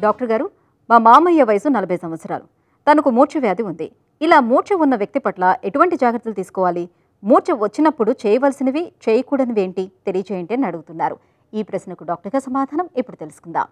doctor గారు మా మామయ్య వయసు నలభై సంవత్సరాలు తనకు మూర్ఛ వ్యాధి ఉంది ఇలా మూర్ఛ ఉన్న వ్యక్తి పట్ల ఎటువంటి జాగ్రత్తలు తీసుకోవాలి మూర్ఛ వచ్చినప్పుడు చేయవలసినవి చేయకూడనివి ఏంటి తెలియజేయండి అని అడుగుతున్నారు ఈ ప్రశ్నకు డాక్టర్ గారి సమాధానం ఇప్పుడు తెలుసుకుందాం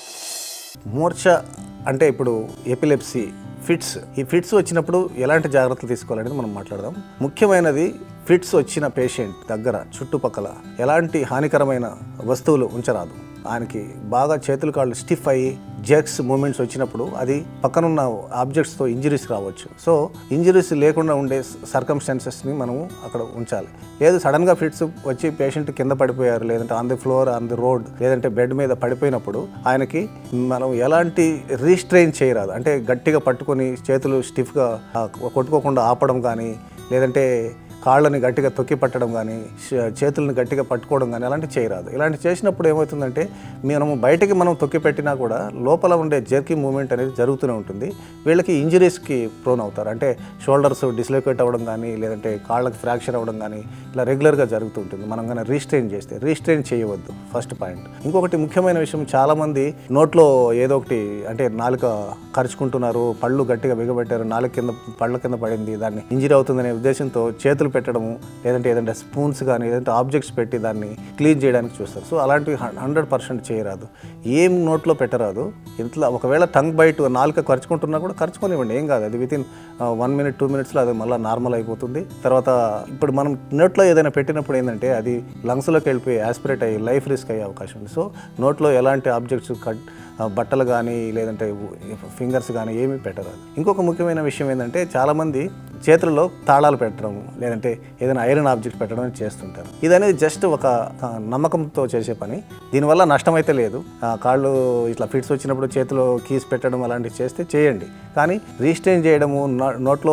మూర్ఛ అంటే ఇప్పుడు ఎపిలెప్సీ ఫిట్స్ ఈ ఫిట్స్ వచ్చినప్పుడు ఎలాంటి జాగ్రత్తలు తీసుకోవాలనేది మనం మాట్లాడదాం ముఖ్యమైనది ఫిట్స్ వచ్చిన పేషెంట్ దగ్గర చుట్టుపక్కల ఎలాంటి హానికరమైన వస్తువులు ఉంచరాదు ఆయనకి బాగా చేతులు కాళ్ళు స్టిఫ్ అయ్యి జెక్స్ మూమెంట్స్ వచ్చినప్పుడు అది పక్కనున్న ఆబ్జెక్ట్స్తో ఇంజరీస్ రావచ్చు సో ఇంజరీస్ లేకుండా ఉండే సర్కమ్స్టాన్సెస్ని మనము అక్కడ ఉంచాలి లేదు సడన్గా ఫిట్స్ వచ్చి పేషెంట్ కింద పడిపోయారు లేదంటే on the floor on the road లేదంటే బెడ్ మీద పడిపోయినప్పుడు ఆయనకి మనం ఎలాంటి రీస్ట్రెయిన్ చేయరాదు అంటే గట్టిగా పట్టుకొని చేతులు స్టిఫ్గా ఆ, కొట్టుకోకుండా ఆపడం కానీ లేదంటే కాళ్ళని గట్టిగా తొక్కి పట్టడం కానీ చే- చేతులను గట్టిగా పట్టుకోవడం కానీ అలాంటివి చేయరాదు ఇలాంటి చేసినప్పుడు ఏమవుతుందంటే మనము బయటికి మనం తొక్కి పెట్టినా కూడా లోపల ఉండే జర్కీ మూమెంట్ అనేది జరుగుతూనే ఉంటుంది వీళ్ళకి ఇంజరీస్కి ప్రోన్ అవుతారు అంటే షోల్డర్స్ డిస్లోకేట్ అవ్వడం కానీ లేదంటే కాళ్ళకి ఫ్రాక్చర్ అవ్వడం కానీ ఇలా రెగ్యులర్గా జరుగుతూ ఉంటుంది మనం కానీ రీస్ట్రెయిన్ చేస్తే రీస్ట్రెయిన్ చేయవద్దు ఫస్ట్ పాయింట్ ఇంకొకటి ముఖ్యమైన విషయం చాలామంది నోట్లో ఏదో ఒకటి అంటే నాలుక ఖర్చుకుంటున్నారు పళ్ళు గట్టిగా బిగబెట్టారు నాలుక కింద పళ్ళ కింద పడింది దాన్ని ఇంజరీ అవుతుందనే ఉద్దేశంతో చేతులు పెట్టడము లేదంటే ఏదంటే స్పూన్స్ కానీ ఏదంటే ఆబ్జెక్ట్స్ పెట్టి దాన్ని క్లీన్ చేయడానికి చూస్తారు సో అలాంటివి హండ్రెడ్ పర్సెంట్ చేయరాదు ఏం నోట్లో పెట్టరాదు ఇంట్లో ఒకవేళ టంగ్ బయట నాలుక ఖర్చుకుంటున్నా కూడా ఖర్చుకొనివ్వండి ఏం కాదు అది వితిన్ వన్ మినిట్ టూ మినిట్స్లో అది మళ్ళీ నార్మల్ అయిపోతుంది తర్వాత ఇప్పుడు మనం నోట్లో ఏదైనా పెట్టినప్పుడు ఏంటంటే అది లంగ్స్లోకి వెళ్ళిపోయి యాస్పిరేట్ అయ్యి లైఫ్ రిస్క్ అయ్యే అవకాశం ఉంది సో నోట్లో ఎలాంటి ఆబ్జెక్ట్స్ కట్ ఆ, బట్టలు కానీ లేదంటే ఫింగర్స్ కానీ ఏమీ పెట్టరాదు ఇంకొక ముఖ్యమైన విషయం ఏంటంటే చాలామంది చేతుల్లో తాళాలు పెట్టడం లేదంటే ఏదైనా ఐరన్ ఆబ్జెక్ట్ పెట్టడం అనేది చేస్తుంటారు ఇది అనేది జస్ట్ ఒక ఆ, నమ్మకంతో చేసే పని దీనివల్ల నష్టం అయితే లేదు ఆ, కాళ్ళు ఇట్లా ఫిట్స్ వచ్చినప్పుడు చేతిలో కీస్ పెట్టడం అలాంటివి చేస్తే చేయండి కానీ రీస్టైన్ చేయడము నో- నోట్లో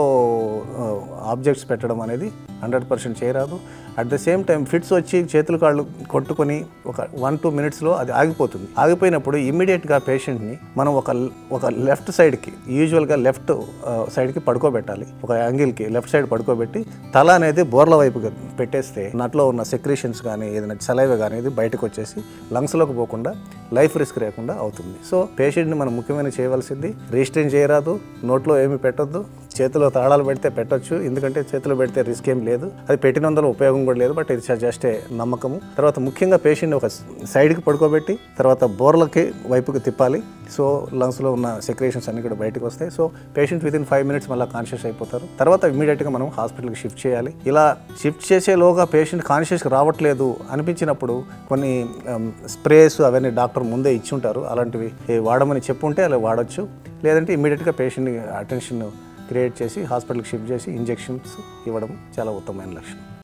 ఆబ్జెక్ట్స్ పెట్టడం అనేది హండ్రెడ్ పర్సెంట్ చేయరాదు at the same time fits వచ్చి చేతులు కాళ్ళు కొట్టుకొని ఒక వన్ టూ మినిట్స్లో అది ఆగిపోతుంది ఆగిపోయినప్పుడు ఇమ్మీడియట్గా పేషెంట్ని మనం ఒక ఒక లెఫ్ట్ సైడ్కి యూజువల్గా లెఫ్ట్ సైడ్కి పడుకోబెట్టాలి ఒక యాంగిల్కి లెఫ్ట్ సైడ్ పడుకోబెట్టి తల అనేది బోర్ల వైపుగా పెట్టేస్తే నట్లో ఉన్న సెక్రీషన్స్ కానీ ఏదైనా సలైవ కానీ ఇది బయటకు వచ్చేసి లంగ్స్లోకి పోకుండా లైఫ్ రిస్క్ లేకుండా అవుతుంది సో పేషెంట్ని మనం ముఖ్యమైన చేయవలసింది రిజిస్ట్రేషన్ చేయరాదు నోట్లో ఏమి పెట్టొద్దు చేతిలో తాళాలు పెడితే పెట్టొచ్చు ఎందుకంటే చేతిలో పెడితే రిస్క్ ఏం లేదు అది పెట్టినందులో ఉపయోగం కూడా లేదు బట్ ఇది జస్ట్ నమ్మకము తర్వాత ముఖ్యంగా పేషెంట్ ఒక సైడ్కి పడుకోబెట్టి తర్వాత బోర్లకి వైపుకి తిప్పాలి సో లంగ్స్లో ఉన్న సెక్రేషన్స్ అన్ని కూడా బయటకు వస్తాయి so patient with in five minutes మళ్ళీ కాన్షియస్ అయిపోతారు తర్వాత ఇమీడియట్గా మనం హాస్పిటల్కి షిఫ్ట్ చేయాలి ఇలా షిఫ్ట్ చేసేలోగా పేషెంట్ కాన్షియస్కి రావట్లేదు అనిపించినప్పుడు కొన్ని స్ప్రేస్ అవన్నీ డాక్టర్ ముందే ఇచ్చి ఉంటారు అలాంటివి ఏ వాడమని చెప్పుంటే అలా వాడచ్చు లేదంటే ఇమీడియట్గా పేషెంట్ అటెన్షన్ క్రియేట్ చేసి హాస్పిటల్కి షిఫ్ట్ చేసి ఇంజెక్షన్స్ ఇవ్వడం చాలా ఉత్తమమైన లక్షణం